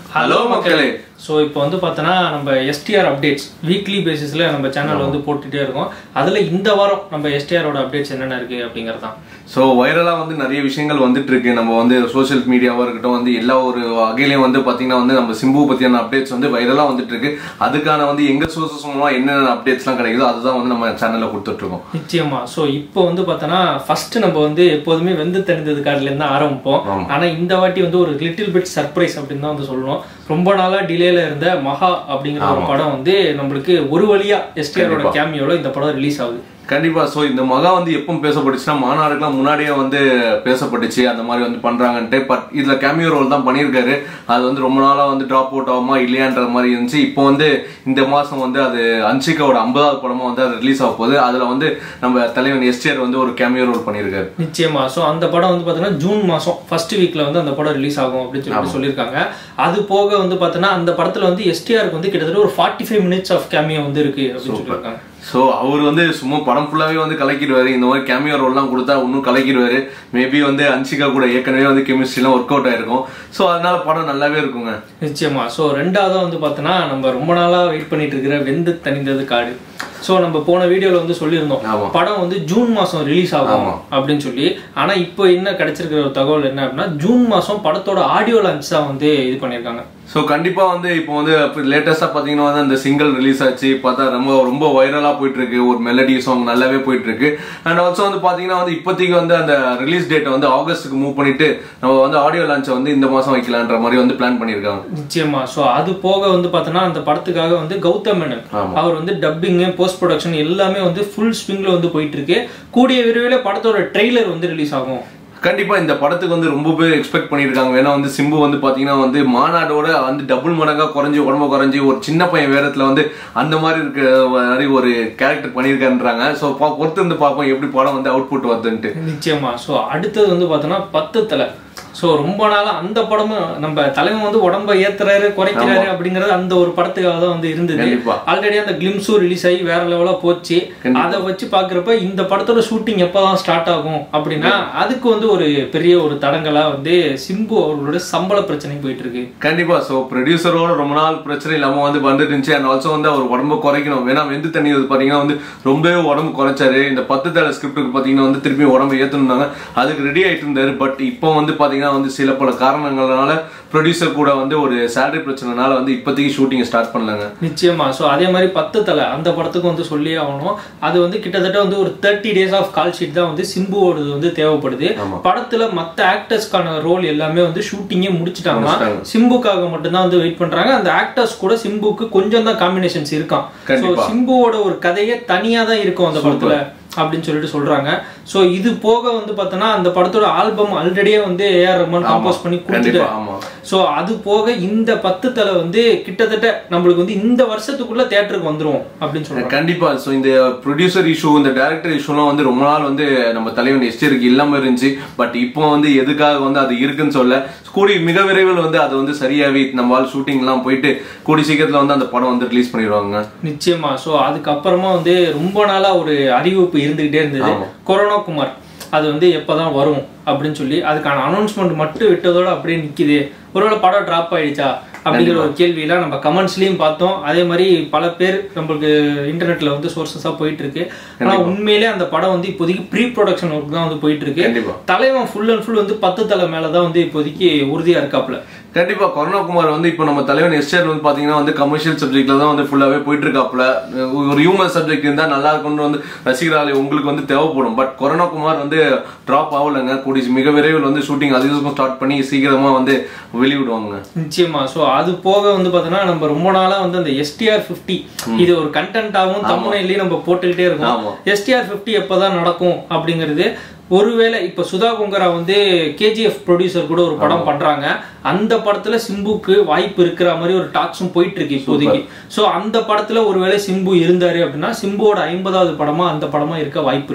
Hello மக்களே so இப்போ வந்து பார்த்தோன்னா நம்ம எஸ்டிஆர் அப்டேட்ஸ் வீக்லி பேசிஸில் நம்ம சேனல் வந்து போட்டுகிட்டே இருக்கோம் அதில் இந்த வாரம் நம்ம எஸ்டிஆரோட அப்டேட்ஸ் என்னென்ன இருக்குது அப்படிங்கிறது தான் ஸோ வைரலாக வந்து நிறைய விஷயங்கள் வந்துட்டு இருக்கு நம்ம வந்து சோஷியல் மீடியாவாக இருக்கட்டும் வந்து எல்லா ஒரு வகையிலையும் வந்து பார்த்தீங்கன்னா வந்து நம்ம சிம்பு பற்றியான அப்டேட்ஸ் வந்து வைரலாக வந்துட்டு இருக்கு அதுக்கான வந்து எங்க சோர்சஸ் மூலமாக என்னென்ன அப்டேட்ஸ்லாம் கிடைக்குதோ அதுதான் வந்து நம்ம சேனலில் கொடுத்துட்டு இருக்கோம் நிச்சயமா ஸோ இப்போ வந்து பார்த்தோன்னா ஃபர்ஸ்ட் நம்ம வந்து எப்போதுமே வெந்து தெரிந்தது கார்டுலேருந்து தான் ஆரம்பிப்போம் ஆனால் இந்த வாட்டி வந்து ஒரு லிட்டில் பிட் சர்ப்ரைஸ் அப்படின்னு தான் வந்து சொல்லணும் ரொம்ப நாளாக டிலேல இருந்த மகா அப்படிங்கிற ஒரு படம் வந்து நம்மளுக்கு ஒரு வழியா எஸ்டிஆரோட கேமியோல இந்த படம் ரிலீஸ் ஆகுது கண்டிப்பா சோ இந்த மகா வந்து எப்போ பேசப்பட்டுச்சுன்னா மாநாடுக்கெல்லாம் முன்னாடியே வந்து பேசப்பட்டுச்சு அந்த மாதிரி வந்து பண்றாங்கன்ட்டு பட் இதுல கேமியோ ரோல் தான் பண்ணியிருக்காரு அது வந்து ரொம்ப நாளா வந்து டிராப் அவுட் ஆகுமா இல்லையான்ற மாதிரி இருந்துச்சு இப்போ வந்து இந்த மாசம் வந்து அது அன்சிகாவோட ஐம்பதாவது படமா வந்து அது ரிலீஸ் ஆக போகுது அதுல வந்து நம்ம தலைவன் எஸ்டிஆர் வந்து ஒரு கேமியோ ரோல் பண்ணியிருக்காரு நிச்சயமா ஸோ அந்த படம் வந்து பார்த்தீங்கன்னா ஜூன் மாதம் ஃபர்ஸ்ட் வீக்ல வந்து அந்த படம் ரிலீஸ் ஆகும் அப்படின்னு சொல்லிட்டு சொல்லியிருக்காங்க அது போக வந்து பார்த்தோன்னா அந்த படத்துல வந்து எஸ்டிஆருக்கு வந்து கிட்டத்தட்ட ஒரு forty five minutes of cameo வந்து இருக்கு அப்படின்னு சொல்லியிருக்காங்க ஸோ அவர் வந்து சும்மா படம் ஃபுல்லாவே வந்து கலக்கிடுவாரு இந்த மாதிரி கேமியோ ரோல்லாம் கொடுத்தா இன்னும் கலக்கிடுவாரு மேபி வந்து அன்சிகா கூட ஏற்கனவே வந்து கெமிஸ்ட்ரிலாம் ஒர்க் அவுட் ஆயிருக்கும் ஸோ அதனால படம் நல்லாவே இருக்குங்க நிச்சயமா ஸோ ரெண்டாவதா வந்து பார்த்தோன்னா நம்ம ரொம்ப நாளா வெயிட் பண்ணிட்டு இருக்கிற வெந்து தணிந்தது காடு ஸோ நம்ம போன வீடியோல வந்து சொல்லியிருந்தோம் ஆமா. படம் வந்து ஜூன் மாசம் ரிலீஸ் ஆகும் அப்படின்னு சொல்லி ஆனா இப்போ என்ன கிடைச்சிருக்கிற ஒரு தகவல் என்ன அப்படின்னா ஜூன் மாசம் படத்தோட ஆடியோ லான்ச் தான் வந்து இது பண்ணியிருக்காங்க ஸோ கண்டிப்பா வந்து இப்போ வந்து லேட்டஸ்டா பாத்தீங்கன்னா வந்து அந்த சிங்கிள் ரிலீஸ் ஆச்சு பார்த்தா ரொம்ப ரொம்ப வைரலா போயிட்டு இருக்கு ஒரு மெலடி சாங் நல்லாவே போயிட்டு இருக்கு அண்ட் ஆல்சோ வந்து பாத்தீங்கன்னா வந்து இப்போதைக்கு வந்து அந்த ரிலீஸ் டேட்டை வந்து ஆகஸ்ட்டுக்கு மூவ் பண்ணிட்டு நம்ம வந்து ஆடியோ லான்ச்சை வந்து இந்த மாசம் வைக்கலான்ற மாதிரி வந்து பிளான் பண்ணியிருக்காங்க நிச்சயமா ஸோ அது போக வந்து பார்த்தோன்னா அந்த படத்துக்காக வந்து கௌதம் மேனன் அவர் வந்து டப்பிங்கு போஸ்ட் ப்ரொடக்ஷன் எல்லாமே வந்து ஃபுல் ஸ்விங்ல வந்து போயிட்டு இருக்கு கூடிய விரைவில் படத்தோட ட்ரெய்லர் வந்து ரிலீஸ் ஆகும் கண்டிப்பா இந்த படத்துக்கு வந்து ரொம்ப பேர் எக்ஸ்பெக்ட் பண்ணியிருக்காங்க ஏன்னா வந்து சிம்பு வந்து பாத்தீங்கன்னா வந்து மாநாடோட வந்து டபுள் மடங்கா குறைஞ்சி உடம்பு குறைஞ்சி ஒரு சின்ன பையன் வேடத்துல வந்து அந்த மாதிரி இருக்க மாதிரி ஒரு கேரக்டர் பண்ணியிருக்கான்றாங்க ஸோ பொறுத்து இருந்து பார்ப்போம் எப்படி படம் வந்து அவுட்புட் வருதுன்ட்டு நிச்சயமா ஸோ அடுத்தது வந்து பார்த்தோன்னா பத்து தலை ஸோ ரொம்ப நாளா அந்த படமும் நம்ம தலைவன் வந்து உடம்ப ஏத்துறாரு குறைக்கிறாரு அப்படிங்கறது அந்த ஒரு படத்துக்காக தான் வந்து இருந்தது கண்டிப்பா. ஆல்ரெடி அந்த கிளிம்ஸும் ரிலீஸ் ஆகி வேற லெவலா போச்சு அதை வச்சு பாக்குறப்ப இந்த படத்தோட ஷூட்டிங் எப்பதான் ஸ்டார்ட் ஆகும் அப்படின்னா அதுக்கு வந்து ஒரு பெரிய ஒரு தடங்களா வந்து சிம்பு அவர்களோட சம்பள பிரச்சனை போயிட்டு இருக்கு கண்டிப்பா சோ ப்ரொடியூசரோட ரொம்ப நாள் பிரச்சனை இல்லாம வந்து வந்துட்டு இருந்துச்சு அண்ட் ஆல்சோ வந்து அவர் உடம்பு குறைக்கணும் வேணா வெந்து தண்ணி வந்து பாத்தீங்கன்னா வந்து ரொம்பவே உடம்பு குறைச்சாரு இந்த பத்து தலை ஸ்கிரிப்டுக்கு பாத்தீங்கன்னா வந்து திருப்பி உடம்பு ஏத்துனாங்க அதுக்கு ரெடி ஆயிட்டு இருந்தாரு பட் இப்போ வந்து பாத்தீங்கன்னா வந்து சில பல காரணங்களால ப்ரொடியூசர் கூட வந்து ஒரு சேலரி பிரச்சனைனால வந்து இப்போதைக்கு ஷூட்டிங் ஸ்டார்ட் பண்ணலாங்க நிச்சயமா ஸோ அதே மாதிரி பத்து தலை அந்த படத்துக்கு வந்து சொல்லியே ஆகணும் அது வந்து கிட்டத்தட்ட வந்து ஒரு thirty days of call sheet தான் வந்து சிம்புவோடது வந்து தேவைப்படுது படத்துல மத்த ஆக்டர்ஸ்க்கான ரோல் எல்லாமே வந்து ஷூட்டிங்கே முடிச்சிட்டாங்கன்னா சிம்புக்காக மட்டும்தான் வந்து வெயிட் பண்றாங்க அந்த ஆக்டர்ஸ் கூட சிம்புக்கு கொஞ்சம் தான் காம்பினேஷன்ஸ் இருக்கான் ஸோ சிம்புவோட ஒரு கதையே தனியா தான் இருக்கும் அந்த படத்துல அப்படின்னு சொல்லிட்டு சொல்றாங்க சோ இது போக வந்து பார்த்தோன்னா அந்த படத்தோட ஆல்பம் ஆல்ரெடியே வந்து ஏஆர் ரஹ்மான் கம்போஸ் பண்ணி கொடுத்துட்டு கண்டிப்பா ஆமா சோ அது போக இந்த பத்து தலை வந்து கிட்டத்தட்ட நம்மளுக்கு வந்து இந்த வருஷத்துக்குள்ள தியேட்டருக்கு வந்துரும் அப்படின்னு சொல்றாங்க கண்டிப்பா சோ இந்த ப்ரொடியூசர் இஷ்யூ இந்த டைரக்டர் இஷ்யூலாம் வந்து ரொம்ப நாள் வந்து நம்ம தலைவன் எஸ்டிருக்கு இல்லாம இருந்துச்சு பட் இப்போ வந்து எதுக்காக வந்து அது இருக்குன்னு சொல்ல கூடி மிக விரைவில் வந்து அது வந்து சரியாவே நம்ம ஆள் ஷூட்டிங் எல்லாம் போயிட்டு கூடி சீக்கிரத்துல வந்து அந்த படம் வந்து ரிலீஸ் பண்ணிடுவாங்க நிச்சயமா சோ அதுக்கப்புறமா வந்து ரொம்ப நாளா ஒரு அறிவிப்பு இருந்துகிட்டே இருந்தது கொரோனா குமார் அது வந்து எப்பதான் வரும் அப்படின்னு சொல்லி அதுக்கான அனௌன்ஸ்மெண்ட் மட்டும் விட்டதோட அப்படியே நிக்குது ஒருவேளை படம் டிராப் ஆயிடுச்சா அப்படிங்கிற ஒரு கேள்வியெல்லாம் நம்ம கமெண்ட்ஸ்லயும் பார்த்தோம் அதே மாதிரி பல பேர் நம்மளுக்கு இன்டர்நெட்ல வந்து சோர்சஸா போயிட்டு இருக்கு ஆனா உண்மையிலே அந்த படம் வந்து இப்போதைக்கு ப்ரீ ப்ரொடக்ஷன் ஒர்க் தான் வந்து போயிட்டு இருக்கு கண்டிப்பா தலைவன் ஃபுல் அண்ட் ஃபுல் வந்து பத்து தலை மேலதான் வந்து இப்போதைக்கு உறுதியா இருக்காப்ல கண்டிப்பா கருணாகுமார் வந்து இப்போ நம்ம தலைவன் எஸ்டர் வந்து பாத்தீங்கன்னா வந்து கமர்ஷியல் சப்ஜெக்ட்ல தான் வந்து ஃபுல்லாவே போயிட்டு இருக்காப்ல ஒரு ஹியூமன் சப்ஜெக்ட் இருந்தா நல்லா இருக்கும்னு வந்து ரசிகராலே உங்களுக்கு வந்து தேவைப்படும் பட் கருணாகுமார் வந்து டிராப் ஆகலைங்க கூடி மிக விரைவில் வந்து ஷூட்டிங் அதிகமாக ஸ்டார்ட் பண்ணி சீக்கிரமா வந்து வெளியிடுவாங்க நிச்சயமா சோ அது போக வந்து பாத்தீங்கன்னா நம்ம ரொம்ப நாளா வந்து அந்த எஸ்டிஆர் பிப்டி இது ஒரு கண்டென்ட்டாகவும் தமிழ்லையும் நம்ம போட்டுக்கிட்டே ஆமா. இருக்கோம் எஸ்டிஆர் பிப்டி எப்பதான் நடக்கும் அப்படிங்கிறது ஒருவேளை இப்ப சுதா கொங்கரா வந்து கேஜிஎஃப் ப்ரொடியூசர் கூட ஒரு படம் பண்றாங்க அந்த படத்துல சிம்புக்கு வாய்ப்பு இருக்கிற மாதிரி ஒரு டாக்ஸும் போயிட்டு இருக்கு இப்போதைக்கு சோ அந்த படத்துல ஒருவேளை சிம்பு இருந்தாரு அப்படின்னா சிம்புவோட ஐம்பதாவது படமா அந்த படமா இருக்க வாய்ப்பு இருக்கு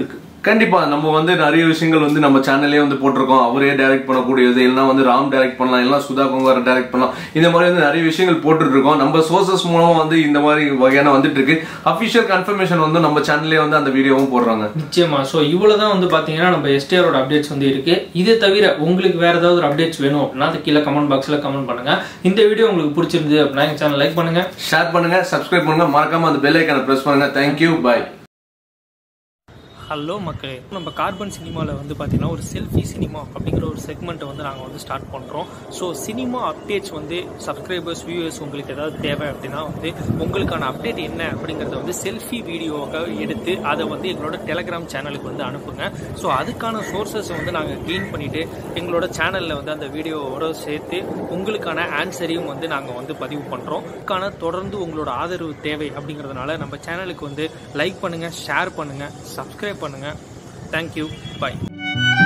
கண்டிப்பா நம்ம வந்து நிறைய விஷயங்கள் வந்து நம்ம சேனல்லே வந்து போட்டிருக்கோம் அவரே டைரக்ட் பண்ணக்கூடியது இல்லைன்னா வந்து ராம் டைரக்ட் பண்ணலாம் இல்லைன்னா சுதா குமார் டைரக்ட் பண்ணலாம் இந்த மாதிரி வந்து நிறைய விஷயங்கள் போட்டுட்டு இருக்கோம் நம்ம சோர்சஸ் மூலமா வந்து இந்த மாதிரி வகையான வந்துட்டு இருக்கு அபிஷியல் கன்ஃபர்மேஷன் வந்து நம்ம சேனல்லே வந்து அந்த வீடியோவும் போடுறாங்க நிச்சயமா ஸோ இவ்வளோ தான் வந்து பார்த்தீங்கன்னா நம்ம எஸ்டிஆரோட அப்டேட்ஸ் வந்து இருக்கு இது தவிர உங்களுக்கு வேற ஏதாவது ஒரு அப்டேட்ஸ் வேணும் அப்படின்னா அது கீழே கமெண்ட் பாக்ஸில் கமெண்ட் பண்ணுங்க இந்த வீடியோ உங்களுக்கு பிடிச்சிருந்து அப்படின்னா எங்கள் சேனல் லைக் பண்ணுங்க ஷேர் பண்ணுங்க சப்ஸ்கிரைப் பண்ணுங்க மறக்காம அந்த பெல் ஐக்கான பிரஸ் பண்ணுங்க தேங்க்யூ பாய் ஹலோ மக்களே நம்ம கார்பன் சினிமாவில் வந்து பார்த்தீங்கன்னா ஒரு செல்ஃபி சினிமா அப்படிங்கிற ஒரு செக்மெண்ட்டை வந்து நாங்கள் வந்து ஸ்டார்ட் பண்ணுறோம் ஸோ சினிமா அப்டேட்ஸ் வந்து சப்ஸ்கிரைபர்ஸ் வியூவர்ஸ் உங்களுக்கு ஏதாவது தேவை அப்படின்னா வந்து உங்களுக்கான அப்டேட் என்ன அப்படிங்கிறத வந்து செல்ஃபி வீடியோவாக எடுத்து அதை வந்து எங்களோட டெலகிராம் சேனலுக்கு வந்து அனுப்புங்க ஸோ அதுக்கான சோர்சஸ் வந்து நாங்கள் கெயின் பண்ணிவிட்டு எங்களோட சேனலில் வந்து அந்த வீடியோவோட சேர்த்து உங்களுக்கான ஆன்சரையும் வந்து நாங்கள் வந்து பதிவு பண்ணுறோம் அதுக்கான தொடர்ந்து உங்களோட ஆதரவு தேவை அப்படிங்கிறதுனால நம்ம சேனலுக்கு வந்து லைக் பண்ணுங்கள் ஷேர் பண்ணுங்கள் சப்ஸ்கிரைப் பண்ணுங்கள் தேங்க்யூ பை